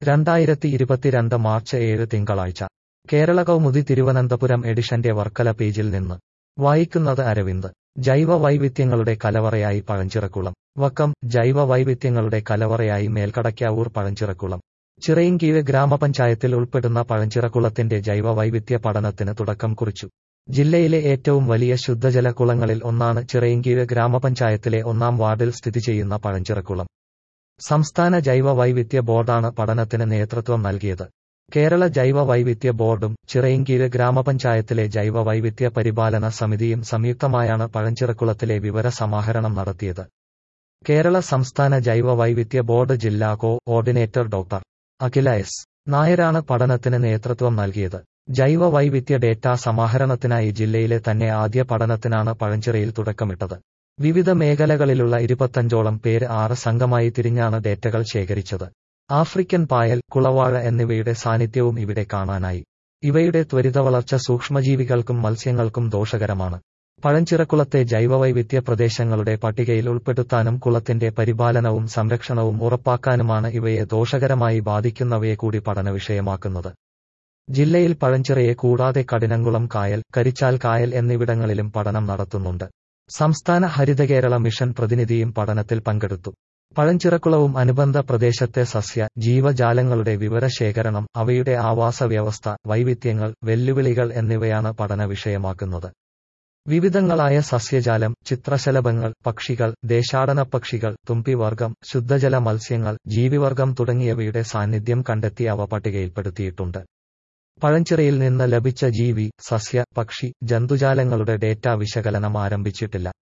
രണ്ടായിരത്തി ഇരുപത്തിരണ്ട് മാർച്ച് ഏഴ് തിങ്കളാഴ്ച കേരള കൗമുദി തിരുവനന്തപുരം എഡിഷന്റെ വർക്കല പേജിൽ നിന്ന് വായിക്കുന്നത് അരവിന്ദ് ജൈവ വൈവിധ്യങ്ങളുടെ കലവറയായി പഴഞ്ചിറക്കുളം വക്കം ജൈവ വൈവിധ്യങ്ങളുടെ കലവറയായി മേൽക്കടയ്ക്കാവൂർ പഴഞ്ചിറക്കുളം ചിറയിൻകീഴ് ഗ്രാമപഞ്ചായത്തിൽ ഉൾപ്പെടുന്ന പഴഞ്ചിറക്കുളത്തിന്റെ ജൈവ വൈവിധ്യ പഠനത്തിന് തുടക്കം കുറിച്ചു ജില്ലയിലെ ഏറ്റവും വലിയ ശുദ്ധജല കുളങ്ങളിൽ ഒന്നാണ് ചിറയിൻകീഴ് ഗ്രാമപഞ്ചായത്തിലെ ഒന്നാം വാർഡിൽ സ്ഥിതി ചെയ്യുന്ന പഴഞ്ചിറക്കുളം സംസ്ഥാന ജൈവ വൈവിധ്യ ബോർഡാണ് പഠനത്തിന് നേതൃത്വം നൽകിയത് കേരള ജൈവ വൈവിധ്യ ബോർഡും ചിറയിൻകീഴ് ഗ്രാമപഞ്ചായത്തിലെ ജൈവ വൈവിധ്യ പരിപാലന സമിതിയും സംയുക്തമായാണ് പഴഞ്ചിറക്കുളത്തിലെ വിവര സമാഹരണം നടത്തിയത് കേരള സംസ്ഥാന ജൈവ വൈവിധ്യ ബോർഡ് ജില്ലാ coordinator doctor Akhila S നായരാണ് പഠനത്തിന് നേതൃത്വം നൽകിയത് ജൈവ വൈവിധ്യ ഡേറ്റ സമാഹരണത്തിനായി ജില്ലയിലെ തന്നെ ആദ്യ പഠനത്തിനാണ് പഴഞ്ചിറയിൽ തുടക്കമിട്ടത് വിവിധ മേഖലകളിലുള്ള ഇരുപത്തഞ്ചോളം പേര് ആറ് സംഘമായി തിരിഞ്ഞാണ് ഡേറ്റകൾ ശേഖരിച്ചത് ആഫ്രിക്കൻ പായൽ കുളവാഴ എന്നിവയുടെ സാന്നിധ്യവും ഇവിടെ കാണാനായി ഇവയുടെ ത്വരിത വളർച്ച സൂക്ഷ്മജീവികൾക്കും മത്സ്യങ്ങൾക്കും ദോഷകരമാണ് പഴഞ്ചിറക്കുളത്തെ ജൈവവൈവിധ്യ പ്രദേശങ്ങളുടെ പട്ടികയിൽ ഉൾപ്പെടുത്താനും കുളത്തിന്റെ പരിപാലനവും സംരക്ഷണവും ഉറപ്പാക്കാനുമാണ് ഇവയെ ദോഷകരമായി ബാധിക്കുന്നവയെ കൂടി പഠന വിഷയമാക്കുന്നത് ജില്ലയിൽ പഴഞ്ചിറയെ കൂടാതെ കഠിനംകുളം കായൽ കരിച്ചാൽ കായൽ എന്നിവിടങ്ങളിലും പഠനം നടത്തുന്നുണ്ട് സംസ്ഥാന ഹരിതകേരള മിഷൻ പ്രതിനിധിയും പഠനത്തിൽ പങ്കെടുത്തു പഴഞ്ചിറക്കുളവും അനുബന്ധ പ്രദേശത്തെ സസ്യ ജീവജാലങ്ങളുടെ വിവരശേഖരണം അവയുടെ ആവാസ വ്യവസ്ഥ വൈവിധ്യങ്ങൾ വെല്ലുവിളികൾ എന്നിവയാണ് പഠന വിഷയമാക്കുന്നത് വിവിധങ്ങളായ സസ്യജാലം ചിത്രശലഭങ്ങൾ പക്ഷികൾ ദേശാടന പക്ഷികൾ തുമ്പിവർഗം ശുദ്ധജല മത്സ്യങ്ങൾ ജീവിവർഗം തുടങ്ങിയവയുടെ സാന്നിധ്യം കണ്ടെത്തി അവ പട്ടികയിൽപ്പെടുത്തിയിട്ടുണ്ട് പഴഞ്ചിറയിൽ നിന്ന് ലഭിച്ച ജീവി സസ്യ പക്ഷി ജന്തുജാലങ്ങളുടെ ഡേറ്റ വിശകലനം ആരംഭിച്ചിട്ടില്ല